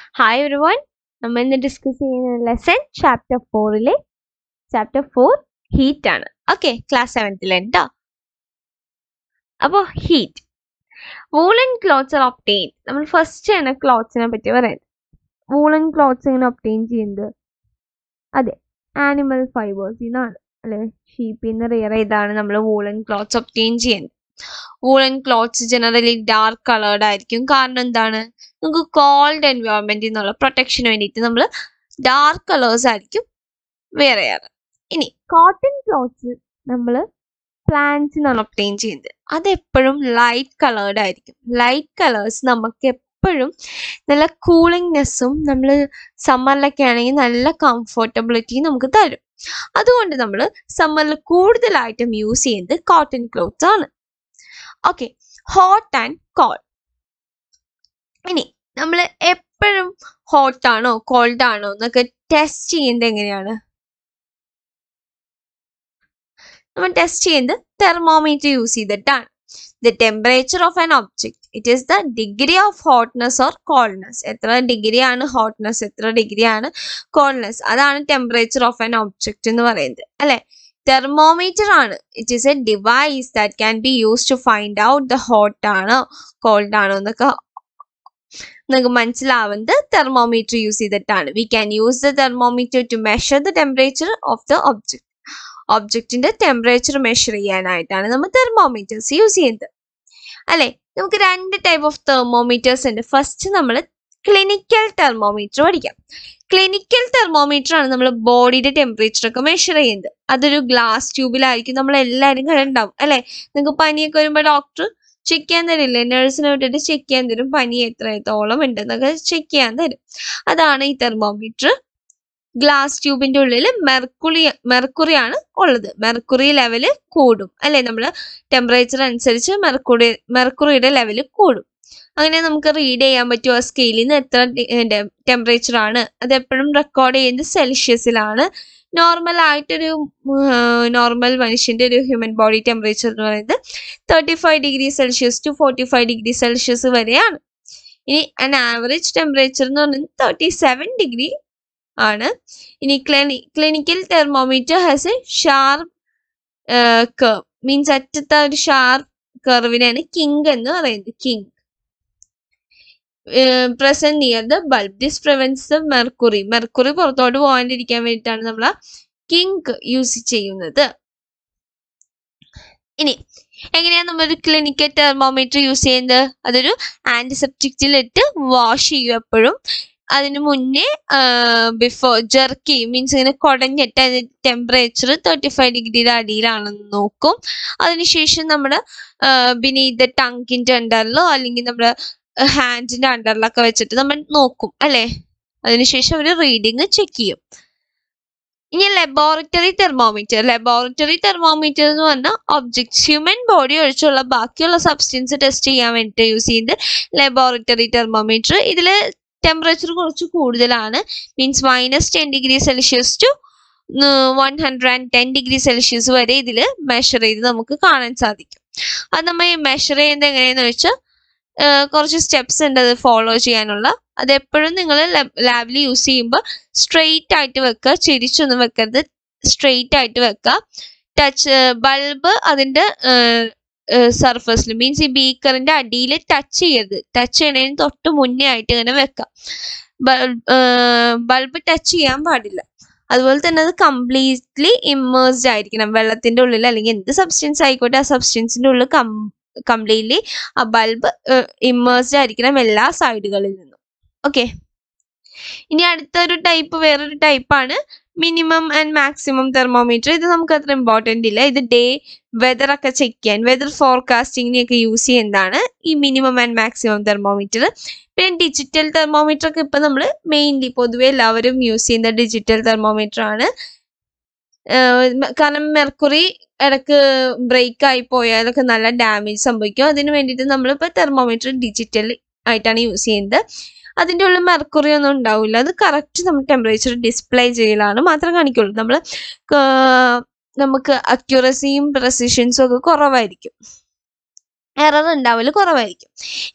hi every one നമ്മൾ ഇന്ന് discuss ചെയ്യുന്ന ലെസൺ ചാപ്റ്റർ ഫോറിലെ ചാപ്റ്റർ ഫോർ ഹീറ്റ് ആണ് ഓക്കെ ക്ലാസ് സെവൻത്തിലെ കേട്ടോ അപ്പോൾ heat woollen clothes are obtain നമ്മൾ ഫസ്റ്റ് ആണ് ക്ലോത്ത്സിനെ പറ്റി പറയുന്നത് വൂളൻ ക്ലോത്ത്സ് എങ്ങനെ ഒപ്റ്റെയിൻ ചെയ്യുന്നത് അതെ ആനിമൽ ഫൈബേഴ്സിൽ നിന്നാണ് അല്ലെ ഷീപ്പിൽ നിന്ന് റിയർ ചെയ്താണ് നമ്മൾ വൂളൻ ക്ലോത്ത്സ് ഒപ്റ്റെയിൻ ചെയ്യുന്നത് woollen clothes generally dark coloured ആയിരിക്കും കാരണം എന്താണ് നമുക്ക് കോൾഡ് എൻവയോൺമെന്റിൽ നിന്നുള്ള പ്രൊട്ടക്ഷന് വേണ്ടിയിട്ട് നമ്മൾ ഡാർക്ക് കളേഴ്സ് ആയിരിക്കും വെയർ ചെയ്യാറ് ഇനി കോട്ടൺ ക്ലോത്ത്സ് നമ്മൾ പ്ലാന്റ്സിൽ നിന്നാണ് ഒപ്റ്റെയിൻ ചെയ്യുന്നത് അത് എപ്പോഴും ലൈറ്റ് കളേർഡ് ആയിരിക്കും ലൈറ്റ് കളേഴ്സ് നമുക്ക് എപ്പോഴും നല്ല കൂളിംഗ്നെസ്സും നമ്മൾ സമ്മറിലൊക്കെ ആണെങ്കിൽ നല്ല കംഫർട്ടബിലിറ്റിയും നമുക്ക് തരും അതുകൊണ്ട് നമ്മൾ സമ്മറിൽ കൂടുതലായിട്ടും യൂസ് ചെയ്യുന്നത് കോട്ടൺ ക്ലോത്ത്സ് ആണ് ഓക്കെ ഹോട്ട് ആൻഡ് കോൾഡ് ഇനി നമ്മൾ എപ്പോഴും ഹോട്ട് ആണോ കോൾഡ് ആണോ എന്നൊക്കെ ടെസ്റ്റ് ചെയ്യുന്നത് എങ്ങനെയാണ് നമ്മൾ ടെസ്റ്റ് ചെയ്യുന്നത് തെർമോമീറ്റർ യൂസ് ചെയ്തിട്ടാണ് the temperature of an object it is the degree of hotness or coldness എത്ര ഡിഗ്രി ആണ് ഹോട്ട്നെസ് എത്ര ഡിഗ്രി ആണ് കോൾഡ്നെസ് അതാണ് ടെമ്പറേച്ചർ ഓഫ് ആൻ ഒബ്ജെക്ട് എന്ന് പറയുന്നത് അല്ലെ തെർമോമീറ്റർ ആണ് it is a device that can be use to find out the hot ആണോ കോൾഡ് ആണോ എന്നൊക്കെ നിങ്ങൾക്ക് മനസ്സിലാവുന്നത് തെർമോമീറ്റർ യൂസ് ചെയ്തിട്ടാണ് we can use the thermometer to measure the temperature of the object ഒബ്ജക്റ്റിന്റെ ടെമ്പറേച്ചർ മെഷർ ചെയ്യാനായിട്ടാണ് നമ്മൾ തെർമോമീറ്റേഴ്സ് യൂസ് ചെയ്യുന്നത് അല്ലെ നമുക്ക് രണ്ട് ടൈപ്പ് ഓഫ് തെർമോമീറ്റേഴ്സ് ഉണ്ട് ഫസ്റ്റ് നമ്മൾ ക്ലിനിക്കൽ തെർമോമീറ്റർ പഠിക്കാം ക്ലിനിക്കൽ തെർമോമീറ്റർ ആണ് നമ്മൾ ബോഡിയുടെ ടെമ്പറേച്ചർ ഒക്കെ മെഷർ ചെയ്യുന്നത് അതൊരു ഗ്ലാസ് ട്യൂബിലായിരിക്കും നമ്മൾ എല്ലാവരും കണ്ടുണ്ടാവും അല്ലെ നിങ്ങൾക്ക് പനിയൊക്കെ വരുമ്പോൾ ഡോക്ടർ ചെക്ക് ചെയ്യാൻ തരില്ലേ നഴ്സിനെ വിട്ടിട്ട് ചെക്ക് ചെയ്യാൻ തരും പനി എത്രത്തോളം ഉണ്ടെന്നൊക്കെ ചെക്ക് ചെയ്യാൻ തരും അതാണ് ഈ തെർമോമീറ്റർ ഗ്ലാസ് ട്യൂബിന്റെ ഉള്ളിൽ മെർക്കുറി മെർക്കുറി ആണ് ഉള്ളത് മെർക്കുറി ലെവല് കൂടും അല്ലെ നമ്മൾ ടെമ്പറേച്ചർ അനുസരിച്ച് മെർക്കുറി മെർക്കുറിയുടെ ലെവല് കൂടും അങ്ങനെ നമുക്ക് റീഡ് ചെയ്യാൻ പറ്റും ആ സ്കെയിലിൽ നിന്ന് എത്ര ടെമ്പറേച്ചർ ആണ് അത് എപ്പോഴും റെക്കോർഡ് ചെയ്യുന്നത് സെൽഷ്യസിലാണ് നോർമൽ ആയിട്ടൊരു നോർമൽ മനുഷ്യന്റെ ഒരു ഹ്യൂമൻ ബോഡി ടെമ്പറേച്ചർ എന്ന് പറയുന്നത് thirty five degree Celsius to forty five degree Celsius വരെയാണ് ഇനി അൻ ആവറേജ് ടെമ്പറേച്ചർ എന്ന് പറയുന്നത് തേർട്ടി സെവൻ ഡിഗ്രി ആണ് ഇനി ക്ലിനി clinical thermometer has a sharp curve means അറ്റത്തെ ഒരു ഷാർപ്പ് കർവിനാണ് കിങ് എന്ന് പറയുന്നത് kink present near the bulb this prevents the mercury mercury പുറത്തോട്ട് പോകാണ്ടിരിക്കാൻ വേണ്ടിയിട്ടാണ് നമ്മൾ ആ കിങ് യൂസ് ചെയ്യുന്നത് ഇനി എങ്ങനെയാണ് നമ്മളൊരു ക്ലിനിക്കൽ തെർമോമീറ്റർ യൂസ് ചെയ്യുന്നത് അതൊരു ആന്റിസെപ്റ്റിക്കിലിട്ട് വാഷ് ചെയ്യും എപ്പോഴും അതിന് മുന്നേ ബിഫോർ ജെർക്ക് ചെയ്യും മീൻസ് ഇങ്ങനെ കുടഞ്ഞിട്ട് അതിന്റെ ടെമ്പറേച്ചർ തേർട്ടി ഫൈവ് ഡിഗ്രിയുടെ അടിയിലാണെന്ന് നോക്കും അതിനുശേഷം നമ്മുടെ ബിനീത് ടങ്കിന്റെ അണ്ടറിലോ അല്ലെങ്കിൽ നമ്മുടെ ഹാൻഡിന്റെ അണ്ടറിലൊക്കെ വെച്ചിട്ട് നമ്മൾ നോക്കും അല്ലെ അതിനുശേഷം അവർ റീഡിങ് ചെക്ക് ചെയ്യും ഇനി ലബോറട്ടറി തെർമോമീറ്റർ ലബോറട്ടറി തെർമോമീറ്റർ എന്ന് പറഞ്ഞാൽ ഒബ്ജക്ട്സ് ഹ്യൂമൻ ബോഡി ഒഴിച്ചുള്ള ബാക്കിയുള്ള സബ്സ്റ്റൻസ് ടെസ്റ്റ് ചെയ്യാൻ വേണ്ടിയിട്ട് യൂസ് ചെയ്യുന്നത് ലബോറട്ടറി തെർമോമീറ്റർ ഇതിൽ ടെമ്പറേച്ചർ കുറച്ച് കൂടുതലാണ് means minus ten degree Celsius to one hundred and ten degree Celsius വരെ ഇതിൽ മെഷർ ചെയ്ത് നമുക്ക് കാണാൻ സാധിക്കും അത് നമ്മൾ മെഷർ ചെയ്യുന്നത് എങ്ങനെയാന്ന് വെച്ചാൽ കുറച്ച് സ്റ്റെപ്സ് ഉണ്ട് അത് ഫോളോ ചെയ്യാനുള്ള അത് എപ്പോഴും നിങ്ങൾ ലാബിൽ യൂസ് ചെയ്യുമ്പോൾ സ്ട്രെയിറ്റ് ആയിട്ട് വെക്കുക ചിരിച്ചൊന്നും വെക്കരുത് സ്ട്രെയിറ്റ് ആയിട്ട് വെക്കുക ടച്ച് ബൾബ് അതിൻ്റെ സർഫസിൽ മീൻസ് ഈ ബീക്കറിന്റെ അടിയിൽ ടച്ച് ചെയ്യരുത് ടച്ച് ചെയ്യണതിന് തൊട്ട് മുന്നേ ആയിട്ട് ഇങ്ങനെ വെക്കാം ബൾബ് ടച്ച് ചെയ്യാൻ പാടില്ല അതുപോലെ തന്നെ അത് കംപ്ലീറ്റ്ലി ഇമ്മേഴ്സ്ഡ് ആയിരിക്കണം വെള്ളത്തിന്റെ ഉള്ളിൽ അല്ലെങ്കിൽ എന്ത് സബ്സ്റ്റൻസ് ആയിക്കോട്ടെ ആ സബ്സ്റ്റൻസിന്റെ ഉള്ളിൽ കം കംപ്ലീറ്റ്ലി ആ ബൾബ് ഇമ്മേഴ്സ്ഡ് ആയിരിക്കണം എല്ലാ സൈഡുകളിൽ നിന്നും ഓക്കെ ഇനി അടുത്തൊരു ടൈപ്പ് വേറൊരു ടൈപ്പാണ് മിനിമം ആൻഡ് മാക്സിമം തെർമോമീറ്റർ ഇത് നമുക്ക് അത്ര ഇമ്പോർട്ടൻ്റ് ഇല്ല ഇത് ഡേ വെതർ ഒക്കെ ചെക്ക് ചെയ്യാൻ വെതർ ഫോർകാസ്റ്റിങ്ങിനെയൊക്കെ യൂസ് ചെയ്യുന്നതാണ് ഈ മിനിമം ആൻഡ് മാക്സിമം തെർമോമീറ്റർ പിന്നെ ഡിജിറ്റൽ തെർമോമീറ്റർ ഒക്കെ ഇപ്പം നമ്മൾ മെയിൻലി പൊതുവെ എല്ലാവരും യൂസ് ചെയ്യുന്ന ഡിജിറ്റൽ തെർമോമീറ്റർ ആണ് കാരണം മെർക്കുറി ഇടക്ക് ബ്രേക്ക് ആയി പോയാലൊക്കെ നല്ല ഡാമേജ് സംഭവിക്കും അതിന് വേണ്ടിയിട്ട് നമ്മളിപ്പോൾ തെർമോമീറ്റർ ഡിജിറ്റൽ ആയിട്ടാണ് യൂസ് ചെയ്യുന്നത് അതിൻ്റെ ഉള്ളിൽ മെർക്കുറി ഒന്നും ഉണ്ടാവില്ല അത് കറക്റ്റ് നമ്മൾ ടെമ്പറേച്ചർ ഡിസ്പ്ലേ ചെയ്യലാണ് മാത്രം കാണിക്കുള്ളൂ നമ്മൾ നമുക്ക് അക്യുറസിയും പ്രസിഷൻസും ഒക്കെ കുറവായിരിക്കും എറർ ഉണ്ടാവല് കുറവായിരിക്കും ഇനി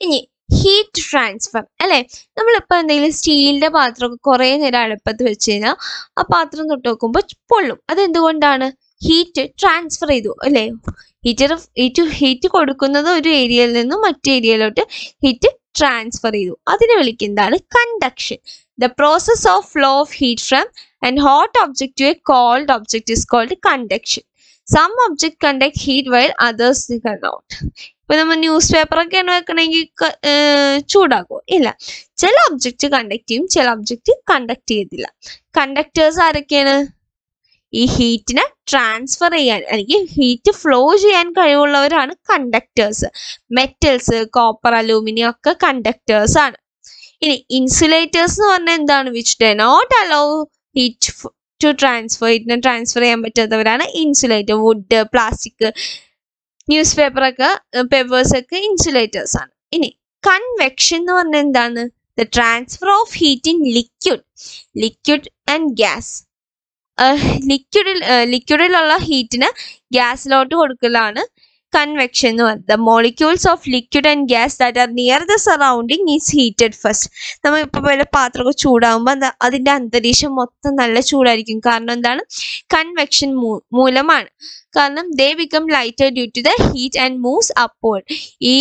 ഹീറ്റ് ട്രാൻസ്ഫർ അല്ലേ നമ്മളിപ്പോൾ എന്തെങ്കിലും സ്റ്റീലിൻ്റെ പാത്രമൊക്കെ കുറേ നേരം അടുപ്പത്ത് വെച്ച് കഴിഞ്ഞാൽ ആ പാത്രം തൊട്ട് നോക്കുമ്പോൾ പൊള്ളും അതെന്തുകൊണ്ടാണ് ഹീറ്റ് ട്രാൻസ്ഫർ ചെയ്തു അല്ലേ ഹീറ്റർ ഹീറ്റ് ഹീറ്റ് കൊടുക്കുന്നത് ഒരു ഏരിയയിൽ നിന്നും മറ്റു ഏരിയയിലോട്ട് ഹീറ്റ് ട്രാൻസ്ഫർ ചെയ്തു അതിനെ വിളിക്കുന്നതാണ് conduction the process of flow of heat from and hot object to a cold object is cold conduction some object conduct heat while others conduct ഇപ്പൊ നമ്മൾ ന്യൂസ് പേപ്പറൊക്കെയാണ് വെക്കണമെങ്കിൽ ചൂടാക്കുമോ ഇല്ല ചില ഒബ്ജക്റ്റ് കണ്ടക്ട് ചെയ്യും ചില ഒബ്ജക്റ്റ് കണ്ടക്ട് ചെയ്യത്തില്ല കണ്ടക്ടേഴ്സ് ആരൊക്കെയാണ് ഈ ഹീറ്റിനെ ട്രാൻസ്ഫർ ചെയ്യാൻ അല്ലെങ്കിൽ ഹീറ്റ് ഫ്ലോ ചെയ്യാൻ കഴിവുള്ളവരാണ് കണ്ടക്ടേഴ്സ് മെറ്റൽസ് കോപ്പർ അലൂമിനിയം ഒക്കെ കണ്ടക്ടേഴ്സ് ആണ് ഇനി ഇൻസുലേറ്റേഴ്സ് എന്ന് പറഞ്ഞാൽ എന്താണ് which they not allow heat to transfer ഹീറ്റിനെ ട്രാൻസ്ഫർ ചെയ്യാൻ പറ്റാത്തവരാണ് ഇൻസുലേറ്റർ വുഡ് പ്ലാസ്റ്റിക് ന്യൂസ് പേപ്പറൊക്കെ പേപ്പേഴ്സ് ഒക്കെ ഇൻസുലേറ്റേഴ്സ് ആണ് ഇനി കൺവെക്ഷൻ എന്ന് പറഞ്ഞാൽ എന്താണ് the transfer of heat in liquid liquid and gas ലിക്വിഡിൽ ലിക്വിഡിലുള്ള ഹീറ്റിന് ഗ്യാസിലോട്ട് കൊടുക്കലാണ് കൺവെക്ഷൻ എന്ന് പറയുന്നത് the molecules of liquid and gas that are near the surrounding is heated first നമ്മൾ ഇപ്പോൾ വല്ല പാത്രമൊക്കെ ചൂടാകുമ്പോൾ അതിൻ്റെ അന്തരീക്ഷം മൊത്തം നല്ല ചൂടായിരിക്കും കാരണം എന്താണ് കൺവെക്ഷൻ മൂലമാണ് കാരണം they become lighter due to the heat and moves upward ഈ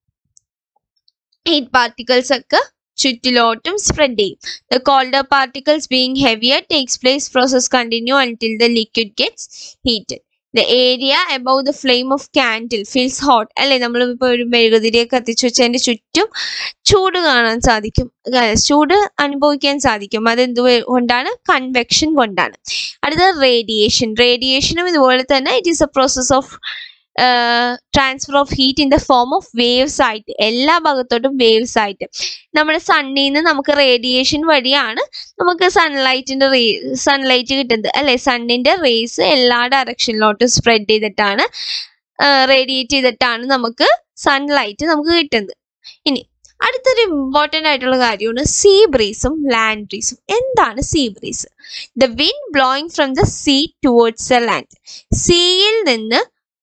ഹീറ്റ് പാർട്ടിക്കിൾസ് ഒക്കെ ചുറ്റിലോട്ടും സ്പ്രെഡ് ചെയ്യും the colder particles being heavier takes place process continue until the liquid gets heated the area above the flame of candle feels hot അല്ലേ നമ്മൾ ഇപ്പോൾ ഒരു മെഴുകുതിരിയെ കത്തിച്ചു വെച്ച് അതിൻ്റെ ചുറ്റും ചൂട് കാണാൻ സാധിക്കും ചൂട് അനുഭവിക്കാൻ സാധിക്കും അതെന്ത് കൊണ്ടാണ് കൺവെക്ഷൻ കൊണ്ടാണ് അടുത്തത് റേഡിയേഷൻ റേഡിയേഷനും ഇതുപോലെ തന്നെ it is a process of transfer of heat in the form of waves ആയിട്ട് എല്ലാ ഭാഗത്തോട്ടും വേവ്സ് ആയിട്ട് നമ്മുടെ സണ്ണിൽ നിന്ന് നമുക്ക് റേഡിയേഷൻ വഴിയാണ് നമുക്ക് സൺലൈറ്റിന്റെ റേ സൺലൈറ്റ് കിട്ടുന്നത് അല്ലെ സണ്ണിന്റെ റേസ് എല്ലാ ഡയറക്ഷനിലോട്ടും സ്പ്രെഡ് ചെയ്തിട്ടാണ് റേഡിയേറ്റ് ചെയ്തിട്ടാണ് നമുക്ക് സൺലൈറ്റ് നമുക്ക് കിട്ടുന്നത് ഇനി അടുത്തൊരു ഇമ്പോർട്ടൻ്റ് ആയിട്ടുള്ള കാര്യമാണ് സീ ബ്രീസും ലാൻഡ് ബ്രീസും എന്താണ് sea breeze the wind blowing from the sea towards the land സീയിൽ നിന്ന്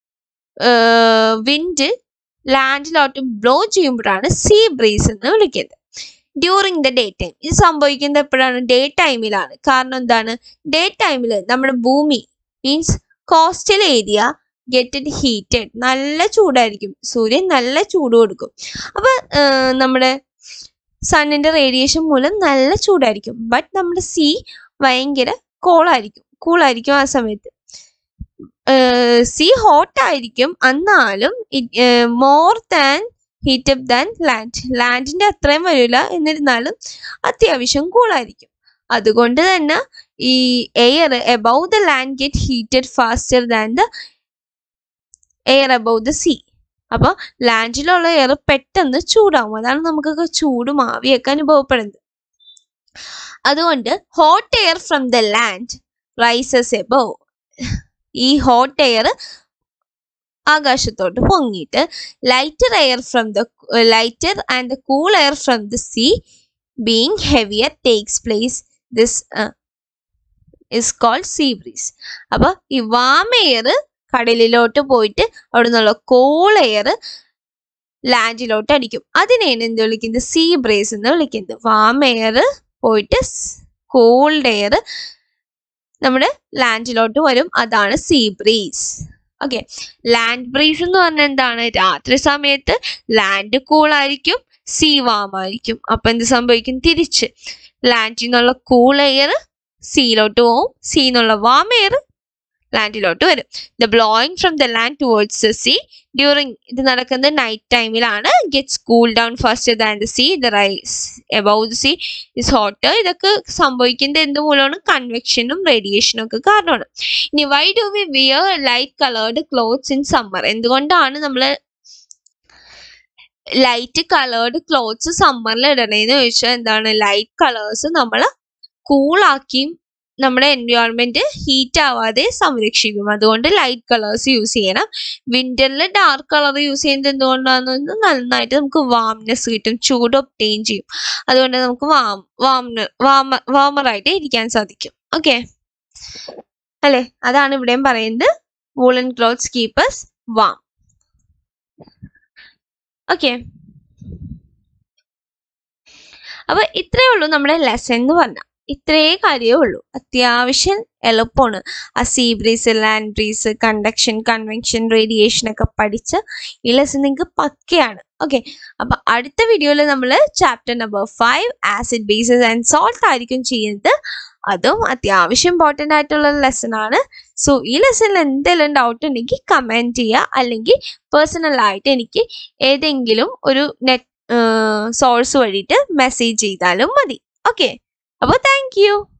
വിൻഡ് ലാൻഡിലോട്ട് ബ്ലോ ചെയ്യുമ്പോഴാണ് സീ ബ്രീസ് എന്ന് വിളിക്കുന്നത് ഡ്യൂറിങ് ദ ഡേ ടൈം ഇത് സംഭവിക്കുന്നത് എപ്പോഴാണ് ഡേ ടൈമിലാണ് കാരണം എന്താണ് ഡേ ടൈമിൽ നമ്മുടെ ഭൂമി means coastal area getted heated നല്ല ചൂടായിരിക്കും സൂര്യൻ നല്ല ചൂട് കൊടുക്കും അപ്പൊ നമ്മുടെ സണ്ണിന്റെ റേഡിയേഷൻ മൂലം നല്ല ചൂടായിരിക്കും ബട്ട് നമ്മുടെ സീ ഭയങ്കര കോളായിരിക്കും കൂളായിരിക്കും ആ സമയത്ത് സീ ഹോട്ട് ആയിരിക്കും എന്നാലും more than heat up than land ലാൻഡിന്റെ അത്രയും വരില്ല എന്നിരുന്നാലും അത്യാവശ്യം കൂളായിരിക്കും അതുകൊണ്ട് തന്നെ ഈ air above the land get heated faster than the air above the sea അപ്പൊ ലാൻഡിലുള്ള എയർ പെട്ടെന്ന് ചൂടാവും അതാണ് നമുക്കൊക്കെ ചൂടും ആവിയൊക്കെ അനുഭവപ്പെടുന്നത് അതുകൊണ്ട് hot air from the land rises above ഈ ഹോട്ട് എയർ ആകാശത്തോട്ട് പൊങ്ങിയിട്ട് lighter air from the lighter and the cool air from the sea being heavier takes place this is cold sea breeze അപ്പൊ ഈ വാം എയർ കടലിലോട്ട് പോയിട്ട് അവിടെ നിന്നുള്ള cool air ലാൻഡിലോട്ട് അടിക്കും അതിനെയാണ് എന്ത് വിളിക്കുന്നത് സീ ബ്രേസ് എന്ന് വിളിക്കുന്നത് വാം എയർ പോയിട്ട് കോൾഡ് എയർ നമ്മുടെ ലാൻഡിലോട്ട് വരും അതാണ് sea breeze okay land breeze എന്ന് പറഞ്ഞാൽ എന്താണ് രാത്രി സമയത്ത് ലാൻഡ് കൂളായിരിക്കും സീ വാം ആയിരിക്കും അപ്പൊ എന്ത് സംഭവിക്കും തിരിച്ച് ലാൻഡിൽ നിന്നുള്ള കൂൾ എയർ സീയിലോട്ട് പോവും സീ എന്നുള്ള വാം എയർ ലാൻഡിലോട്ട് വരും the blowing from the land towards the sea during ഇത് നടക്കുന്നത് നൈറ്റ് ടൈമിലാണ് gets cool down first than the sea the rise above the sea is hot ഇതൊക്കെ സംഭവിക്കുന്നത് എന്ത് മൂലമാണ് കൺവെക്ഷനും റേഡിയേഷനും ഒക്കെ കാരണമാണ് ഇനി why do we wear light coloured clothes in summer എന്തുകൊണ്ടാണ് നമ്മൾ ലൈറ്റ് കളേർഡ് ക്ലോത്ത്സ് സമ്മറിൽ ഇടണേന്ന് ചോദിച്ചാൽ എന്താണ് ലൈറ്റ് കളേഴ്സ് നമ്മൾ കൂളാക്കിയും നമ്മുടെ എൻവയോൺമെന്റ് ഹീറ്റ് ആവാതെ സംരക്ഷിക്കും അതുകൊണ്ട് ലൈറ്റ് കളേഴ്സ് യൂസ് ചെയ്യണം വിന്ററിൽ ഡാർക്ക് കളർ യൂസ് ചെയ്യുന്നത് എന്തുകൊണ്ടാണെന്ന് നന്നായിട്ട് നമുക്ക് വാംനെസ് കിട്ടും ചൂട് ഒപ്റ്റെയിൻ ചെയ്യും അതുകൊണ്ട് നമുക്ക് വാം വാം വാമ വാമറായിട്ട് ഇരിക്കാൻ സാധിക്കും ഓക്കെ അല്ലെ അതാണ് ഇവിടെയും പറയുന്നത് woollen clothes keepers warm okay അപ്പൊ ഇത്രയേ ഉള്ളൂ നമ്മുടെ ലെസൺ എന്ന് പറഞ്ഞാൽ ഇത്രേ കാര്യമേ ഉള്ളൂ അത്യാവശ്യം എളുപ്പമാണ് ആ sea breeze land breeze conduction convention radiation ഒക്കെ പഠിച്ച് ഈ ലെസൺ നിങ്ങൾക്ക് പക്കയാണ് ഓക്കെ അപ്പൊ അടുത്ത വീഡിയോയിൽ നമ്മൾ chapter number five acid bases and salt ആയിരിക്കും ചെയ്യുന്നത് അതും അത്യാവശ്യം ഇമ്പോർട്ടൻ്റ് ആയിട്ടുള്ള ലെസൺ ആണ് സോ ഈ ലെസണിൽ എന്തെങ്കിലും ഡൗട്ട് ഉണ്ടെങ്കിൽ കമൻറ്റ് ചെയ്യുക അല്ലെങ്കിൽ പേഴ്സണലായിട്ട് എനിക്ക് ഏതെങ്കിലും ഒരു നെറ്റ് സോഴ്സ് വഴിയിട്ട് മെസ്സേജ് ചെയ്താലും മതി ഓക്കെ അപ്പോൾ താങ്ക് യു